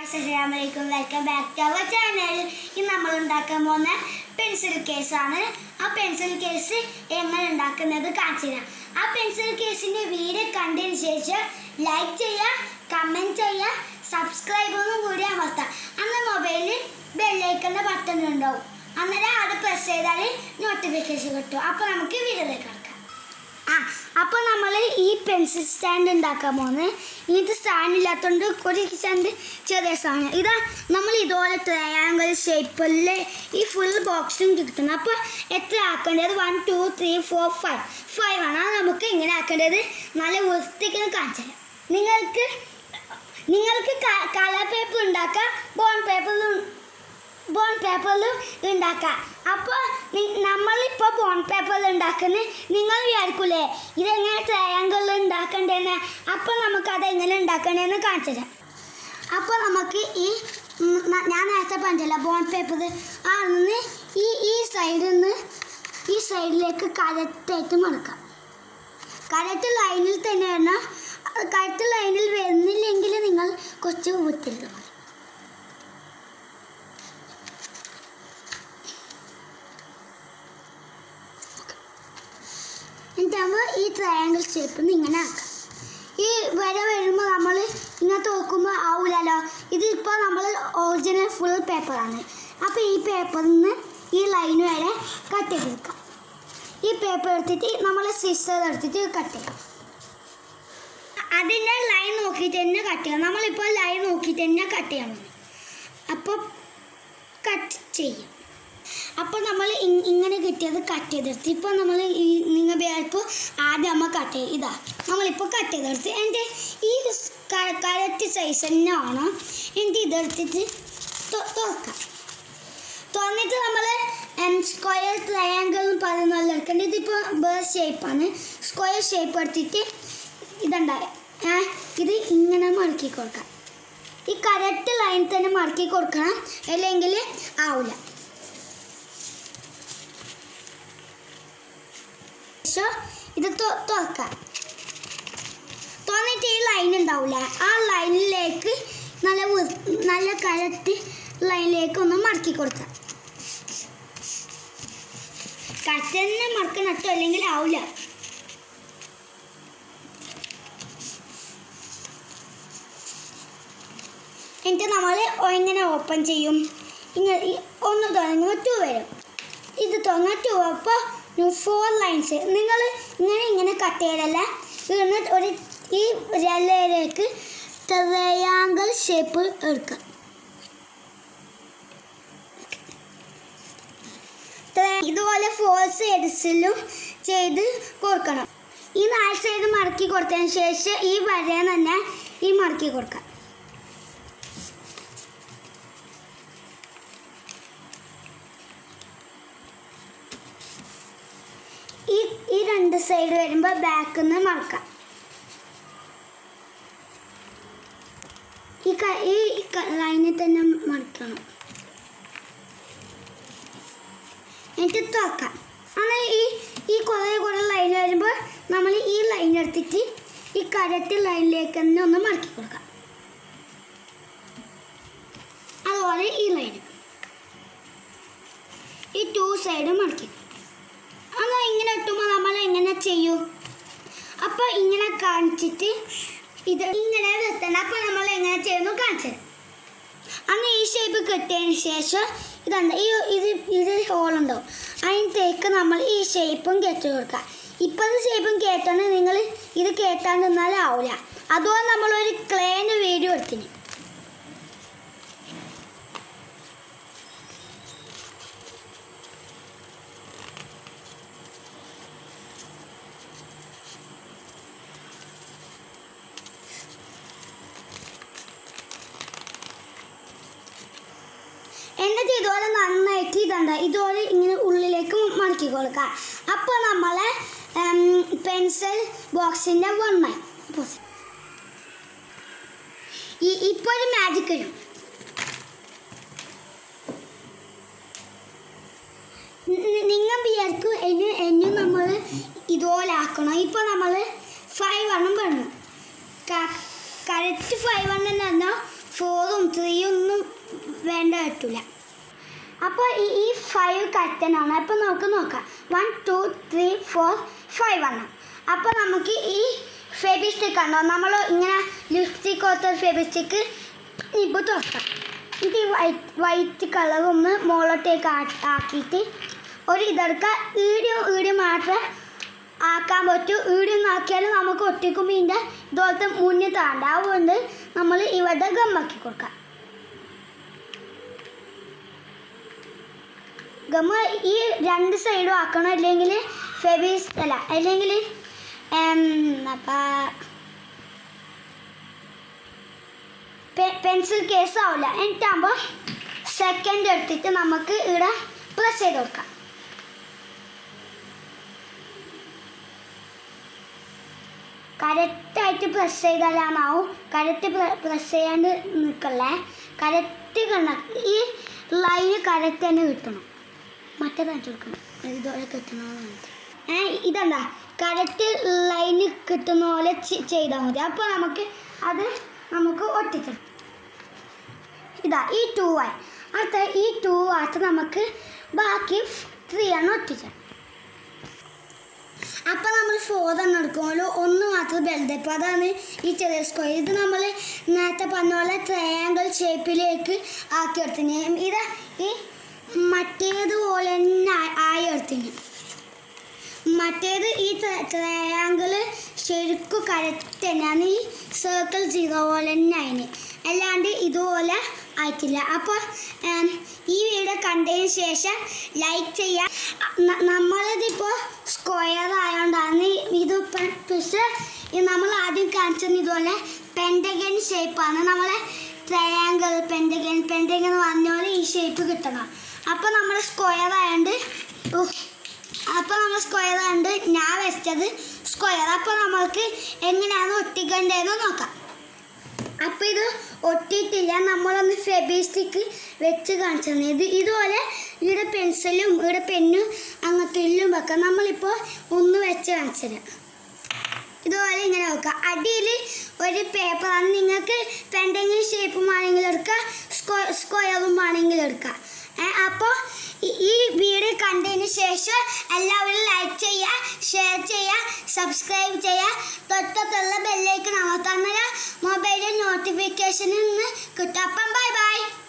അസ്സലാമലൈക്കും welcome back to our channel ഇന്ന് നമ്മൾ ഉണ്ടാക്കാൻ പോകുന്ന പെൻസിൽ കേസാണ് ആ പെൻസിൽ കേസ് എങ്ങനെ ഉണ്ടാക്കുന്നത് കാണിച്ചു തരാം ആ പെൻസിൽ കേസിന്റെ വീഡിയോ കണ്ടതിന് ശേഷം ലൈക്ക് ചെയ്യുക കമൻറ്റ് ചെയ്യുക സബ്സ്ക്രൈബ് ഒന്നും കൂടി അമർത്താം അന്ന് മൊബൈലിൽ ബെല്ലൈക്കൻ്റെ ബട്ടൺ ഉണ്ടാവും അന്നേരം അത് പ്രസ് ചെയ്താൽ നോട്ടിഫിക്കേഷൻ കിട്ടും അപ്പോൾ നമുക്ക് വീഡിയോയിലേക്ക് കിടക്കാം ആ അപ്പോൾ നമ്മൾ ഈ പെൻസിൽ സ്റ്റാൻഡ് ഉണ്ടാക്കാൻ പോകുന്നത് ഇത് സ്റ്റാൻഡ് ഇല്ലാത്തതുകൊണ്ട് ഒരു സ്റ്റാൻഡ് ചെറിയ സാധനം ഇതാ നമ്മൾ ഇതുപോലെ ട്രയാങ്കിൾ ഷേപ്പിൽ ഈ ഫുൾ ബോക്സും കിട്ടുന്നത് അപ്പോൾ എത്ര ആക്കേണ്ടത് one two three four five five ആണ് അത് നമുക്ക് ഇങ്ങനെ ആക്കേണ്ടത് നല്ല വൃത്തിക്ക് കാണിച്ചു തരാം നിങ്ങൾക്ക് നിങ്ങൾക്ക് കളർ പേപ്പർ ഉണ്ടാക്കാം ബോൺ പേപ്പറിലും ബോൺ പേപ്പറിൽ ഉണ്ടാക്കാം അപ്പോൾ നമ്മളിപ്പോൾ ബോൺ പേപ്പറിൽ ഉണ്ടാക്കുന്നത് നിങ്ങൾ വിചാരിക്കൂലേ ഇതെങ്ങനെ ട്രയാങ്കിളിൽ ഉണ്ടാക്കണ്ടേന്ന് അപ്പോൾ നമുക്കത് എങ്ങനെ ഉണ്ടാക്കണ്ടേന്ന് കാണിച്ചു തരാം അപ്പോൾ നമുക്ക് ഈ ഉം, ന- ഞാൻ നേരത്തെ പറഞ്ഞില്ല ബോൺ പേപ്പർ ആ നിന്ന് ഈ ഈ സൈഡിൽ നിന്ന് ഈ സൈഡിലേക്ക് കറക്റ്റായിട്ട് മടക്കാം കറക്റ്റ് ലൈനിൽ തന്നെ വരണം കറക്റ്റ് ലൈനിൽ വരുന്നില്ലെങ്കിൽ നിങ്ങൾ കുറച്ച് ഊറ്റിട്ട് മതി എന്നിട്ടാകുമ്പോൾ ഈ ട്രയാങ്കിൾ ഷേപ്പ് ഇങ്ങനെ ആക്കാം ഈ വര വരുമ്പോൾ നമ്മൾ ഇങ്ങനെ നോക്കുമ്പോൾ ആവൂലല്ലോ ഇതിപ്പോൾ നമ്മൾ ഒറിജിനൽ ഫുൾ പേപ്പറാണ് അപ്പോൾ ഈ പേപ്പറിൽ നിന്ന് ഈ ലൈൻ വരെ കട്ട് ചെയ്തെടുക്കാം ഈ പേപ്പർ എടുത്തിട്ട് നമ്മൾ സിസ്റ്റർ എടുത്തിട്ട് കട്ട് ചെയ്യാം അതിൻ്റെ ലൈൻ നോക്കിയിട്ട് തന്നെ കട്ട് ചെയ്യാം നമ്മളിപ്പോൾ ലൈൻ നോക്കിയിട്ട് തന്നെ കട്ട് ചെയ്യണം അപ്പോൾ കട്ട് ചെയ്യും അപ്പോൾ നമ്മൾ ഇങ്ങനെ കിട്ടിയത് കട്ട് ചെയ്തെടുത്ത് ഇപ്പോൾ നമ്മൾ ഈ നിങ്ങൾ വിചാരിക്കും ആദ്യം നമ്മൾ കട്ട് ചെയ്യും ഇതാ നമ്മളിപ്പോൾ കട്ട് ചെയ്തെടുത്ത് എൻ്റെ ഈ കറക്റ്റ് സൈസ് തന്നെ ആണോ എന്നിട്ട് ഇതെടുത്തിട്ട് തൊ- തുറക്കാം തുറന്നിട്ട് നമ്മൾ സ്ക്വയർ ട്രയാങ്കിൾ എന്ന് പറയുന്ന പോലെ എടുക്കേണ്ടത് ഇതിപ്പോൾ വേറെ ഷേപ്പാണ് സ്ക്വയർ ഷേപ്പ് എടുത്തിട്ട് ഇതുണ്ടായി ഇത് ഇങ്ങനെ മടക്കി കൊടുക്കാം ഈ കറക്റ്റ് ലൈൻ തന്നെ മടക്കി കൊടുക്കണം അല്ലെങ്കിൽ ആവില്ല ശേഷം ഇത് തൊ- തുറക്കാം തുറന്നിട്ട് ഈ ലൈൻ ഉണ്ടാവില്ല ആ ലൈനിലേക്ക് നല്ല വൃ- നല്ല കറക്റ്റ് ലൈനിലേക്ക് ഒന്ന് മടക്കി കൊടുക്കാം കറക്റ്റ് തന്നെ മടക്കണം കേട്ടോ അല്ലെങ്കിൽ ആവില്ല എന്നിട്ട് നമ്മൾ എങ്ങനെ ഓപ്പൺ ചെയ്യും ഇങ്ങനെ ഈ ഒന്ന് തുടങ്ങുമ്പോൾ ടു വരും ഇത് തുടങ്ങാൻ ടു അപ്പോൾ ഫോർ ലൈൻസ് നിങ്ങൾ ഇങ്ങനെ ഇങ്ങനെ കട്ട് ചെയ്തല്ല എന്നിട്ട് ഒരു ഈ രലയിലേക്ക് ട്രയാങ്കിൾ ഷേപ്പ് എടുക്കാം ട്ര- ഇതുപോലെ ഫോർ സൈഡ്സിലും ചെയ്ത് കൊടുക്കണം ഈ നാല് സൈഡ് മടക്കി കൊടുത്തതിന് ശേഷം ഈ വരയെ തന്നെ ഈ മടക്കി കൊടുക്കാം ഈ ഈ രണ്ട് സൈഡ് വരുമ്പോൾ ബാക്കിൽ നിന്ന് മടക്കാം ഈ ക- ഈ ലൈനിൽ തന്നെ മടക്കണം എന്നിട്ട് തുറക്കാം അങ്ങനെ ഈ ഈ കുറേ കുറേ ലൈൻ വരുമ്പോൾ നമ്മൾ ഈ ലൈൻ എടുത്തിട്ട് ഈ കറക്റ്റ് ലൈനിലേക്ക് തന്നെ ഒന്ന് മടക്കി കൊടുക്കാം അതുപോലെ ഈ ലൈൻ ഈ ടു സൈഡും മടക്കി എന്നാൽ ഇങ്ങനെ ഇട്ടുമ്പോൾ നമ്മൾ എങ്ങനെ ചെയ്യും അപ്പോൾ ഇങ്ങനെ കാണിച്ചിട്ട് ഇത് ഇങ്ങനെ വെത്തണം അപ്പോൾ നമ്മൾ എങ്ങനെ ചെയ്യുന്നു കാണിച്ചത് അന്ന് ഈ ഷേപ്പ് കിട്ടിയതിന് ശേഷം ഇതുണ്ട് ഈ ഇത് ഇത് ഹോളുണ്ടാവും അതിനകത്തേക്ക് നമ്മൾ ഈ ഷേപ്പും കെട്ടി കൊടുക്കുക ഇപ്പോഴത്തെ ഷേപ്പും കേട്ടാണ് നിങ്ങൾ ഇത് കേട്ടാണ്ട് നിന്നാലും ആവില്ല അതുകൊണ്ട് നമ്മളൊരു ക്ലേൻ്റെ വീഡിയോ എടുത്തിന് എന്നിട്ട് ഇതുപോലെ നന്നായിട്ട് ഇതണ്ട ഇതുപോലെ ഇങ്ങനെ ഉള്ളിലേക്ക് മടക്കി കൊടുക്കുക അപ്പോൾ നമ്മളെ പെൻസിൽ ബോക്സിൻ്റെ വണ്ണായി ഈ ഇപ്പോൾ ഒരു മാജിക് വരും നിങ്ങൾ വിചാരിക്കും എന്നെ എന്നെ നമ്മൾ ഇതുപോലെ ആക്കണം ഇപ്പോൾ നമ്മൾ ഫൈവ് എണ്ണം പറഞ്ഞു കറക്റ്റ് ഫൈവ് എണ്ണം തന്നെ ഫോറും ത്രീയും കിട്ടില്ല അപ്പോൾ ഈ ഈ ഫൈവ് കറക്റ്റനാണ് അപ്പോൾ നമുക്ക് നോക്കാം one two three four five ആണ് അപ്പോൾ നമുക്ക് ഈ ഫെബി സ്റ്റിക്ക് ഉണ്ടോ നമ്മൾ ഇങ്ങനെ ലിപ്സ്റ്റിക് കൊടുത്ത ഫെബി സ്റ്റിക്ക് ഇപ്പോൾ തുറക്കാം ഇത് ഈ വൈറ്റ് വൈറ്റ് കളർ ഒന്ന് മുകളിലോട്ടേക്ക് ആ- ആക്കിയിട്ട് ഒരു ഇതെടുക്കുക ഈടിയും ഈടിയും മാത്രമേ ആക്കാൻ പറ്റൂ ഈടിയും ആക്കിയാൽ നമുക്ക് ഒട്ടിക്കുമ്പോൾ ഇതിൻ്റെ ഇതുപോലത്തെ മുന്നിൽ താണ്ട അതുകൊണ്ട് നമ്മൾ ഇവിടെ ഗമ്മാക്കി കൊടുക്കാം ഗമ്മ ഈ രണ്ട് സൈഡും ആക്കണം അല്ലെങ്കിൽ ഫെബീസ് അല്ല അല്ലെങ്കിൽ അപ്പം പെൻസിൽ കേസ് ആവില്ല എന്നിട്ടാകുമ്പോൾ സെക്കൻഡ് എടുത്തിട്ട് നമുക്ക് ഇവിടെ പ്രസ് ചെയ്ത് കൊടുക്കാം കറക്റ്റായിട്ട് പ്രസ് ചെയ്താലാണാവും കറക്റ്റ് പ്രസ് ചെയ്യാണ്ട് നിൽക്കല്ലേ കറക്റ്റ് കണ്ണ ഈ ലൈന് കറക്റ്റ് തന്നെ കിട്ടണം മറ്റേ കാണിച്ചു കൊടുക്കണം ഇതുപോലെ കിട്ടണമെന്ന് ഏ ഇതെന്താ കറക്റ്റ് ലൈന് കിട്ടുന്ന പോലെ ചെയ്താൽ മതി അപ്പോൾ നമുക്ക് അത് നമുക്ക് ഒട്ടിക്കണം ഇതാ ഈ ടൂ ആയി അടുത്ത ഈ ടൂ ആയിട്ട് നമുക്ക് ബാക്കി ത്രീ ആണ് ഒട്ടിച്ചത് അപ്പം നമ്മൾ ഫോർ എണ്ണം എടുക്കുമല്ലോ ഒന്ന് മാത്രം ബെൽഡപ്പ് അതാണ് ഈ ചെറിയ സ്ക്വയർ ഇത് നമ്മൾ നേരത്തെ പറഞ്ഞ പോലെ ട്രയാങ്കിൾ ഷേപ്പിലേക്ക് ആക്കി എടുത്തിന് ഇത് ഈ മറ്റേതുപോലെ തന്നെ ആ- ആയി എടുത്തിന് മറ്റേത് ഈ ട്രയാങ്കിള് ശരിക്കും കറക്റ്റ് തന്നെയാണ് ഈ സർക്കിൾ സീറോ പോലെ തന്നെ അതിന് അല്ലാണ്ട് ഇതുപോലെ ആയിട്ടില്ല അപ്പോൾ ഉം, ഈ വീഡിയോ കണ്ടതിന് ശേഷം ലൈക്ക് ചെയ്യുക ന- നമ്മളിതിപ്പോൾ സ്ക്വയർ ആയതുകൊണ്ടാണ് ഇത് പ- പക്ഷേ ഇത് നമ്മൾ ആദ്യം കാണിച്ചത് ഇതുപോലെ പെൻഡഗൻ ഷേപ്പാണ് നമ്മളെ ട്രയാങ്കിൾ പെൻഡഗൻ പെൻഡഗൻ എന്ന് പറഞ്ഞ പോലെ ഈ ഷേപ്പ് കിട്ടണം അപ്പോൾ നമ്മൾ സ്ക്വയർ ആയതുകൊണ്ട് ഉഹ്, അപ്പോൾ നമ്മൾ സ്ക്വയർ ആയതുകൊണ്ട് ഞാൻ വെച്ചത് സ്ക്വയർ അപ്പോൾ നമ്മൾക്ക് എങ്ങനെയാണ് ഒട്ടിക്കേണ്ടതെന്ന് നോക്കാം അപ്പോൾ ഇത് ഒട്ടിയിട്ടില്ല നമ്മളൊന്ന് ഫെബി സ്റ്റിക്ക് വെച്ച് കാണിച്ചത് ഇത് ഇതുപോലെ ഇവിടെ പെൻസിലും ഇവിടെ പെന്നും അങ്ങനത്തെ എല്ലാം വെക്കാം നമ്മളിപ്പോൾ ഒന്ന് വെച്ച് കാണിച്ചത് ഇതുപോലെ ഇങ്ങനെ വെക്കുക അടിയിൽ ഒരു പേപ്പർ ആണ് നിങ്ങൾക്ക് പെൻഡെങ്കിൽ ഷേപ്പും ആണെങ്കിലും എടുക്കുക സ്ക്വ സ്ക്വയറും ആണെങ്കിലും എടുക്കുക അപ്പോൾ ഈ വീഡിയോ കണ്ടതിന് ശേഷം എല്ലാവരും ലൈക്ക് ചെയ്യുക ഷെയർ ചെയ്യുക സബ്സ്ക്രൈബ് ചെയ്യുക തൊട്ടത്തുള്ള ബെല്ലേക്ക് അമർത്താൻ മൊബൈലിൽ നോട്ടിഫിക്കേഷൻ നിന്ന് കിട്ടും അപ്പം ബൈ ബൈ